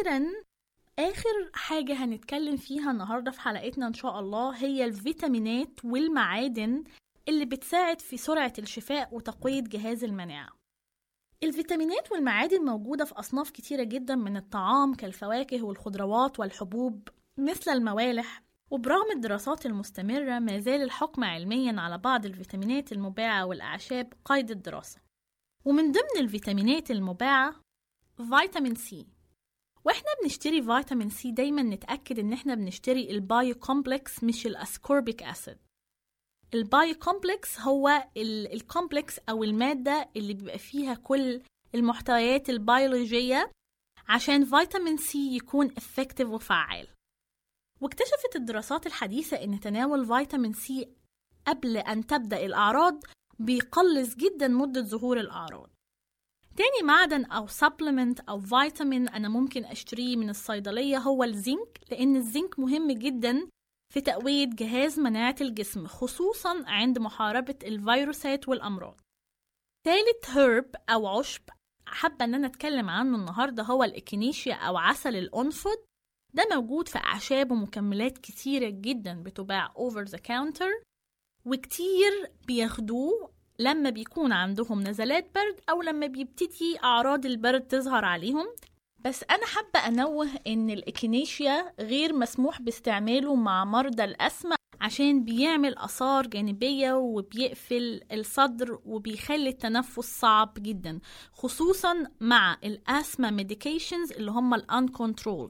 واخيرا اخر حاجة هنتكلم فيها النهاردة في حلقتنا ان شاء الله هي الفيتامينات والمعادن اللي بتساعد في سرعة الشفاء وتقوية جهاز المناعة الفيتامينات والمعادن موجودة في أصناف كتيرة جدا من الطعام كالفواكه والخضروات والحبوب مثل الموالح وبرغم الدراسات المستمرة ما زال الحكم علميا على بعض الفيتامينات المباعة والأعشاب قيد الدراسة ومن ضمن الفيتامينات المباعة فيتامين سي واحنا بنشتري فيتامين سي دايما نتأكد ان احنا بنشتري البايو كومبلكس مش الاسكوربيك اسيد البايو كومبلكس هو الكومبلكس او المادة اللي بيبقى فيها كل المحتويات البيولوجية عشان فيتامين سي يكون افكتيف وفعال واكتشفت الدراسات الحديثة ان تناول فيتامين سي قبل ان تبدأ الاعراض بيقلص جدا مدة ظهور الاعراض تاني معدن أو سبلمنت أو فيتامين أنا ممكن أشتريه من الصيدلية هو الزنك لأن الزنك مهم جدا في تقوية جهاز مناعة الجسم خصوصا عند محاربة الفيروسات والأمراض تالت هيرب أو عشب حابة أن أنا أتكلم عنه النهاردة هو الإكينيشيا أو عسل الأنفض ده موجود في أعشاب ومكملات كتيرة جدا بتباع over the counter وكتير بياخدوه لما بيكون عندهم نزلات برد أو لما بيبتدي أعراض البرد تظهر عليهم بس أنا حابة أنوه إن الإكينيشيا غير مسموح باستعماله مع مرضى الأسمة عشان بيعمل آثار جانبية وبيقفل الصدر وبيخلي التنفس صعب جدا خصوصا مع الأسما ميديكيشنز اللي هم الانكونترول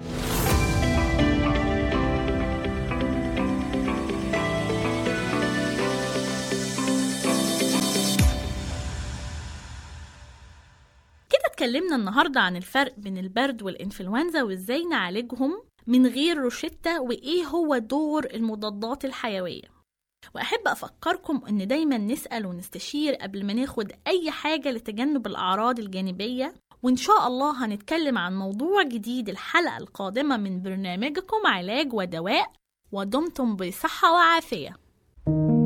اتكلمنا النهاردة عن الفرق بين البرد والإنفلونزا وإزاي نعالجهم من غير روشتة وإيه هو دور المضادات الحيوية وأحب أفكركم إن دايما نسأل ونستشير قبل ما ناخد أي حاجة لتجنب الأعراض الجانبية وإن شاء الله هنتكلم عن موضوع جديد الحلقة القادمة من برنامجكم علاج ودواء ودمتم بصحة وعافية